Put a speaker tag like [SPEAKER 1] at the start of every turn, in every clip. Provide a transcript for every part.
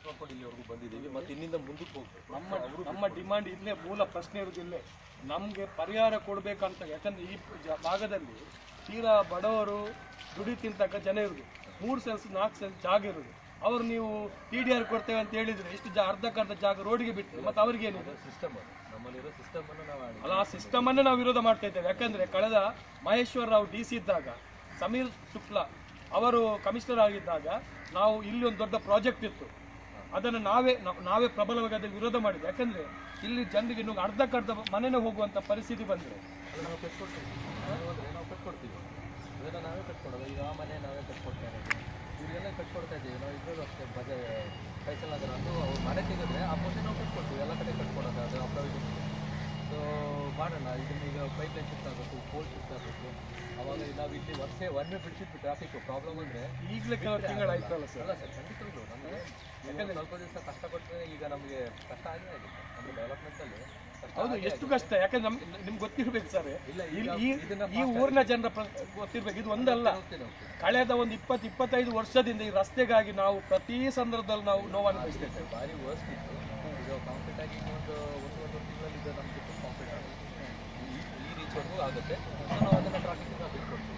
[SPEAKER 1] ಮಾಡ್ಕೊಂಡು ಇಲ್ಲಿವರೆಗೂ ಬಂದಿದ್ದೀವಿ ಮತ್ತೆ ಇನ್ನಿಂದ ಮುಂದಕ್ಕೆ ಹೋಗ್ಬೇಕು
[SPEAKER 2] ನಮ್ಮ ನಮ್ಮ ಡಿಮಾಂಡ್ ಇಲ್ಲೇ ಮೂಲ ಪ್ರಶ್ನೆ ಇರೋದು ಇಲ್ಲೇ ನಮಗೆ ಪರಿಹಾರ ಕೊಡಬೇಕಂತ ಯಾಕಂದ್ರೆ ಈ ಜ- ಭಾಗದಲ್ಲಿ ತೀರಾ ಬಡವರು ದುಡಿ ತಿಂತಕ್ಕ ಜನ ಇರುದು ಮೂರು ಸೆನ್ಸ್ ನಾಲ್ಕು ಸೆನ್ಸ್ ಜಾಗ ಇರುದು ಅವ್ರು ನೀವು ಟಿ ಡಿ ಆರ್ ಕೊಡ್ತೇವೆ ಅಂತ ಹೇಳಿದ್ರೆ ಇಷ್ಟು ಜಾ ಅರ್ಧಕ್ಕರ್ಧ ಜಾಗ ರೋಡ್ಗೆ ಬಿಟ್ಟು ಮತ್ತೆ ಅವ್ರಿಗೇನಿದೆ
[SPEAKER 1] ಸಿಸ್ಟಮ್ ಅದು ನಮ್ಮಲ್ಲಿರೋ ಸಿಸ್ಟಮ್ ಅನ್ನು ನಾವು ಆಡಿ
[SPEAKER 2] ಅಲ್ಲ ಆ ಸಿಸ್ಟಮ್ ಅನ್ನು ನಾವು ವಿರೋಧ ಮಾಡ್ತಾ ಇದ್ದೇವೆ ಯಾಕಂದ್ರೆ ಕಳೆದ ಮಹೇಶ್ವರ್ ರಾವ್ ಡಿ ಸಿ ಇದ್ದಾಗ ಸಮೀರ್ ಶುಕ್ಲಾ ಅವರು ಕಮಿಷನರ್ ಆಗಿದ್ದಾಗ ನಾವು ಇಲ್ಲಿ ಒಂದು ದೊಡ್ಡ ಪ್ರಾಜೆಕ್ಟ್ ಇತ್ತು ಅದನ್ನು ನಾವೇ ನಾವ್- ನಾವೇ ಪ್ರಬಲವಾಗಿ ಅದನ್ನು ವಿರೋಧ ಮಾಡಿದ್ವಿ ಯಾಕಂದ್ರೆ ಇಲ್ಲಿ ಜನರಿಗೆ ಇನ್ನು ಅರ್ಧಕ್ಕರ್ಧ ಮನೆನೇ ಹೋಗುವಂತ ಪರಿಸ್ಥಿತಿ ಬಂದ್ರೆ
[SPEAKER 1] ಅದು ನಾವು ಕಟ್ಕೊಡ್ತೀವಿ ನಾವು ಅಂದ್ರೆ ನಾವು ಕಟ್ಕೊಡ್ತೀವಿ ಇದೆಲ್ಲ ನಾವೇ ಕಟ್ಕೊಡೋದು ಈಗ ಆ ಮನೆ ನಾವೇ ಕಟ್ಕೊಡ್ತಾ ಇರೋದು ಇವರಿಗೆಲ್ಲ ಕಟ್ಕೊಡ್ತಾ ಇದ್ದೀವಿ ನಾವು ಇದ್ರಲ್ಲೂ ಅಷ್ಟೇ ಬಜೆ ಫೈಸಲ್ ನಗರ ಅದು ಅವ್ರು ಮನೆ ತೆಗೆದ್ರೆ ಆ ಮೊನ್ನೆ ನಾವು ಕಟ್ಕೊಡ್ತೀವಿ ಎಲ್ಲ ಕಡೆ ಕಟ್ಕೊಡೋದು ಅದು ಅಪ್ರಾವಿಷನ್ ಸೊ ಮಾಡೋಣ ಇದನ್ನ ಈಗ ಪೈಪ್ ಲೈನ್ ಶಿಫ್ಟ್ ಆಗಬೇಕು ಪೋಲ್ ಶಿಫ್ಟ್ ಆಗಬೇಕು ಅವಾಗ ನಾವು ಇಲ್ಲಿ ವರ್ಷ ಒನ್ ವೇ ಬಿಡ್ಸಿಟ್ಟು ಟ್ರಾಫಿಕ್ ಪ್ರಾಬ್ಲಮ್ ಅಂದರೆ
[SPEAKER 2] ಈಗಲೇ ಕೆಲವು ತಿಂಗಳಾಯ್ತಲ್ಲ ಸರ್
[SPEAKER 1] ಅಲ್ಲ ಸರ್ ಖಂಡಿತವಾಗ್ಲು ನಮಗೆ ಯಾಕಂದ್ರೆ ಸ್ವಲ್ಪ ದಿವಸ ಕಷ್ಟಪಟ್ಟರೆ ಈಗ ನಮಗೆ ಕಷ್ಟ ಆಗೇ ಆಗುತ್ತೆ ನಮ್ಮ ಡೆವಲಪ್ಮೆಂಟಲ್ಲಿ ಕಷ್ಟ
[SPEAKER 2] ಹೌದು ಎಷ್ಟು ಕಷ್ಟ ಯಾಕಂದ್ರೆ ನಮ್ ನಿಮ್ಗೆ ಗೊತ್ತಿರ್ಬೇಕು ಸರ್
[SPEAKER 1] ಇಲ್ಲ,
[SPEAKER 2] ಇಲ್ಲಿ
[SPEAKER 1] ಈಗ
[SPEAKER 2] ಈ
[SPEAKER 1] ಇದನ್ನ
[SPEAKER 2] ಈ ಊರಿನ ಜನರ ಪ್ರ- ಗೊತ್ತಿರ್ಬೇಕು ಇದು ಒಂದಲ್ಲ
[SPEAKER 1] ಹೋಗ್ತೇನೆ ಹೋಗ್ತೇನೆ
[SPEAKER 2] ಕಳೆದ ಒಂದು ಇಪ್ಪತ್ತು ಇಪ್ಪತ್ತೈದು ವರ್ಷದಿಂದ ಈ ರಸ್ತೆಗಾಗಿ ನಾವು ಪ್ರತಿ ಸಂದರ್ಭದಲ್ಲಿ ನಾವು ನೋವು ಅನುಭವಿಸ್ತೇವೆ
[SPEAKER 1] ಭಾರಿ ವರ್ಸ್ಟ್ ಇತ್ತು ಈಗ ಕಾಂಕ್ರೀಟ್ ಆಗಿ ಇನ್ನೊಂದು ಒಂದು ಒಂದು ತಿಂಗಳಲ್ಲಿ ಇದು ನಮಗೆ ಕಾಂಕ್ರೀಟ್ ಆಗುತ್ತೆ ಈ ಈ ರೀಚ್ವರೆಗೂ ಆಗುತ್ತೆ ಸೊ ನಾವು ಅದನ್ನು ಟ್ರಾಫಿಕ್ ನಾವು ಬಿಟ್ಕೊಡ್ತೀವಿ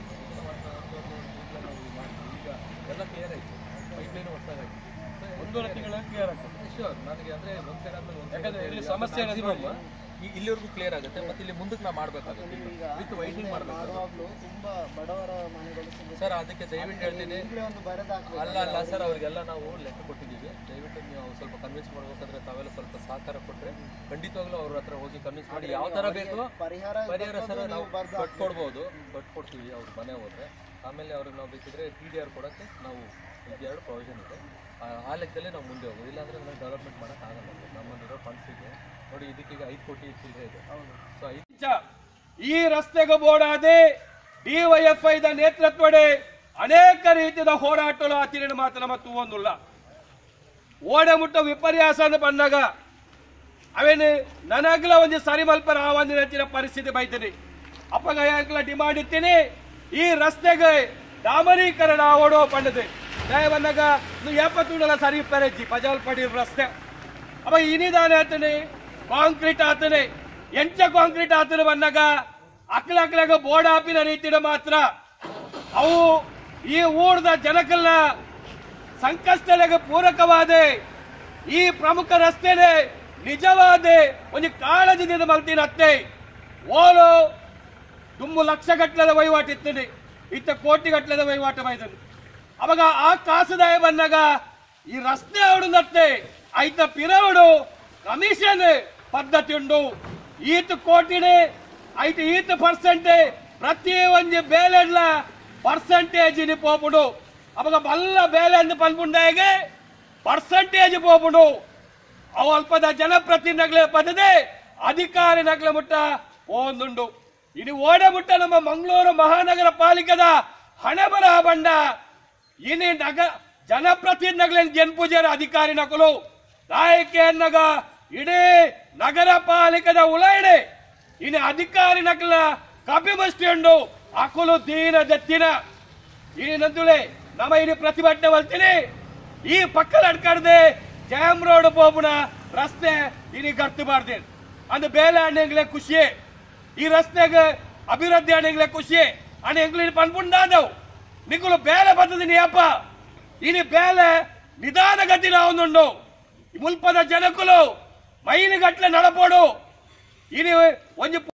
[SPEAKER 1] ಈಗ ನಾವು ಮಾಡ್ತೀವಿ ಈಗ ಎಲ್ಲ ಕ್ಲಿಯರ್ ಆಯಿತು ಪೈಪ್ಲೈನ್ ಹೊಸದಾಗಿ
[SPEAKER 2] ಒಂದೂವರೆ ತಿಂಗಳಲ್ಲಿ ಕ್ಲಿಯರ್ ಆಗ್ತದೆ
[SPEAKER 1] ಶೋರ್ ನನಗೆ ಅಂದರೆ ಒಂದು ಸೈಡ್ ಆದ್ಮೇಲೆ ಒಂದು
[SPEAKER 2] ಯಾಕಂದ್ರೆ ಇಲ್ಲಿ ಸಮಸ್ಯೆ ಏನಂದ್ರೆ
[SPEAKER 1] ಈ ಇಲ್ಲಿವರೆಗೂ ಕ್ಲಿಯರ್ ಆಗುತ್ತೆ ಮತ್ತೆ ಇಲ್ಲಿ ಮುಂದಕ್ಕೆ ನಾವು ಮಾಡಬೇಕಾಗುತ್ತೆ ವಿತ್ ವೈಟಿಂಗ್ ಮಾಡಬೇಕು
[SPEAKER 3] ಮಾಡುವಾಗಲೂ ತುಂಬಾ ಬಡವರ ಮನೆಗಳು ಸಿಗುತ್ತೆ
[SPEAKER 1] ಸರ್ ಅದಕ್ಕೆ ದಯವಿಟ್ಟು ಹೇಳ್ತೀನಿ
[SPEAKER 3] ಈಗಲೇ ಒಂದು ಬರೆದಾಕ್ಬೇಕು
[SPEAKER 1] ಅಲ್ಲ ಅಲ್ಲ ಸರ್ ಅವರಿಗೆಲ್ಲ ನಾವು ಲೆಕ್ಕ ಕೊಟ್ಟಿದ್ದೀವಿ ದಯವಿಟ್ಟು ನೀವು ಸ್ವಲ್ಪ ಕನ್ವಿನ್ಸ್ ಮಾಡ್ಬೇಕಾದ್ರೆ ತಾವೆಲ್ಲ ಸ್ವಲ್ಪ ಸಹಕಾರ ಕೊಟ್ಟರೆ ಖಂಡಿತವಾಗ್ಲೂ ಅವ್ರ ಹತ್ರ ಹೋಗಿ ಕನ್ವಿನ್ಸ್ ಮಾಡಿ ಯಾವ ಥರ ಬೇಕು
[SPEAKER 3] ಪರಿಹಾರ
[SPEAKER 1] ಪರಿಹಾರ ಸರ್
[SPEAKER 3] ನೀವು
[SPEAKER 1] ನಾವು
[SPEAKER 3] ಬರ್ದು
[SPEAKER 1] ಕಟ್ಕೊಡ್ಬೋದು ಕಟ್ಕೊಡ್ತೀವಿ ಅವ್ರ ಮನೆ ಹೋದ್ರೆ ಆಮೇಲೆ ಅವ್ರಿಗೆ ನಾವು ಬೇಕಿದ್ರೆ ಟಿ ಡಿ ಆರ್ ಕೊಡೋಕ್ಕೆ ನಾವು ಎರಡು ಪ್ರೊವಿಷನ್ ಇದೆ ಆ- ಆ ಲೆಕ್ಕದಲ್ಲೇ ನಾವು ಮುಂದೆ ಹೋಗೋದು ಇಲ್ಲಾಂದ್ರೆ ನಾವು ಡೆವಲಪ್ಮೆಂಟ್ ಮಾಡೋಕ್ಕಾಗಲ್ಲ ನಮ್ಮಲ್ಲಿರೋ ಫಂಡ್ಸ್ ಇದೆ ನೋಡಿ ಇದಕ್ಕೀಗ ಐದು ಕೋಟಿ ಚಿಲ್ಲರೆ ಇದೆ ಸೊ ಐದು
[SPEAKER 2] ನಿಜ. ಈ ರಸ್ತೆಗೆ ಬೋಡಾದೆ ಡಿವೈಎಫ್ಐದ ನೇತೃತ್ವಡೆ ಅನೇಕ ರೀತಿಯ ಹೋರಾಟಗಳು ಆಚರಣೆ ಮಾತ್ರ ಮತ್ತು ಒಂದಿಲ್ಲ ಓಡೆ ಮುಟ್ಟ ವಿಪರ್ಯಾಸ ಅಂತ ಬಂದಾಗ ಅವೇನು ನನಗ್ಲ ಒಂದು ಸರಿ ಮಲ್ಪ ರಾವಂದಿನ ಹೆಚ್ಚಿನ ಪರಿಸ್ಥಿತಿ ಬೈತೀನಿ ಅಪ್ಪಗ ಯಾಕಲ ಡಿಮಾಂಡ್ ಇತ್ತೀನಿ ಈ ರಸ್ತೆಗೆ ಡಾಮರೀಕರಣ ಓಡೋ ಪಂಡದೆ ದಯವನ್ನಾಗ ನೀವು ಎಪ್ಪತ್ತುಂಡಲ ಸರಿ ಪೆರಜ್ಜಿ ಪಜಾಲ್ ಪಡಿ ರಸ್ತೆ ಅಪ್ಪ ಇನಿದಾನೆ ಆತನೆ ಕಾಂಕ್ರೀಟ್ ಆತನೆ ಎಂಚ ಕಾಂಕ್ರೀಟ್ ಆತನೆ ಬಂದಾಗ ಅಕ್ಲ ಅಕ್ಲಾಗ ಬೋರ್ಡ್ ಹಾಪಿನ ರೀತಿಯ ಮಾತ್ರ ಅವು ಈ ಊರ್ದ ಜನಕಲ್ನ ಸಂಕಷ್ಟಗಳಿಗೆ ಪೂರಕವಾದ ಈ ಪ್ರಮುಖ ರಸ್ತೆನೆ ನಿಜವಾದ ಒಂದು ಕಾಳಜಿದಿಂದ ಮಲ್ತಿನ ಅತ್ತೆ ಓಲು ತುಂಬ ಲಕ್ಷ ಗಟ್ಟಲದ ವಹಿವಾಟು ಇತ್ತದೆ ಇತ್ತ ಕೋಟಿ ಗಟ್ಟಲದ ವಹಿವಾಟು ಬೈದನು ಅವಾಗ ಆ ಕಾಸುದಾಯ ಬಂದಾಗ ಈ ರಸ್ತೆ ಅವಡುನತ್ತೆ ಐತ ಪಿರವಡು ಕಮಿಷನ್ ಪದ್ಧತಿ ಉಂಡು ಈತ ಕೋಟಿನೇ ಐತ ಈತ ಪರ್ಸೆಂಟ್ ಪ್ರತಿ ಒಂದು ಬೇಲೆಡ್ಲ ಪರ್ಸೆಂಟೇಜ್ ಪೋಪುಡು ಅವಾಗ ಬಲ್ಲ ಬೇಲೆ ಅಂತ ಪನ್ಪುಂಡಾಗೆ ಪರ್ಸೆಂಟೇಜ್ ಪೋಪುಡು ಅವು ಅಲ್ಪದ ಜನಪ್ರತಿನಿಧಿಗಳೇ ಪದದೆ ಅಧಿಕಾರಿ ನಗಲ ಮುಟ್ಟ ಒಂದುಂಡು ಇನ್ನು ಓಡೆ ಮುಟ್ಟ ನಮ್ಮ ಮಂಗಳೂರು ಮಹಾನಗರ ಪಾಲಿಕೆದ ಹಣೆ ಬರಹ ಬಂಡ ಇನ್ನು ನಗ ಜನಪ್ರತಿನಿಧಿಗಳೇನು ಜನಪೂಜಾರ ಅಧಿಕಾರಿ ನಕಲು ನಾಯಕಿಯನ್ನಗ ಇಡೀ ನಗರ ಪಾಲಿಕೆದ ಉಳಾಯಿಡೆ ಇನ್ನು ಅಧಿಕಾರಿ ನಕಲ ಕಪಿಮಸ್ತಿ ಉಂಡು ಅಕುಲು ದೀನ ದತ್ತಿನ ಈ ನಂದುಳೆ ನಮ್ಮ ಇಡೀ ಪ್ರತಿಭಟನೆ ಬರ್ತೀನಿ ಈ ಪಕ್ಕದ ಅಡ್ಕಾಡ್ದೆ ಜಾಮ್ ರೋಡ್ ಪೋಪುಣ ರಸ್ತೆ ಇನಿ ಗರ್ತು ಬಾರ್ದೆ ಅಂದ್ ಬೇಲೆ ಅಣ್ಣಂಗ್ಲೆ ಖುಷಿ ಈ ರಸ್ತೆಗೆ ಅಭಿವೃದ್ಧಿ ಅಣ್ಣಂಗ್ಲೆ ಖುಷಿ ಅಣ್ಣ ಎಂಗ್ಲಿನ ಪನ್ಪುಂಡಾದವು ನಿಗುಲು ಬೇಲೆ ಬರ್ತದೆ ನೀಯಪ್ಪ ಇನಿ ಬೇಲೆ ನಿಧಾನ ಗತಿ ನಾವೊಂದುಂಡು ಮುಲ್ಪದ ಜನಕುಲು ಮೈಲು ಗಟ್ಲೆ ನಡಪೋಡು ಇನಿ ಒಂಜಿ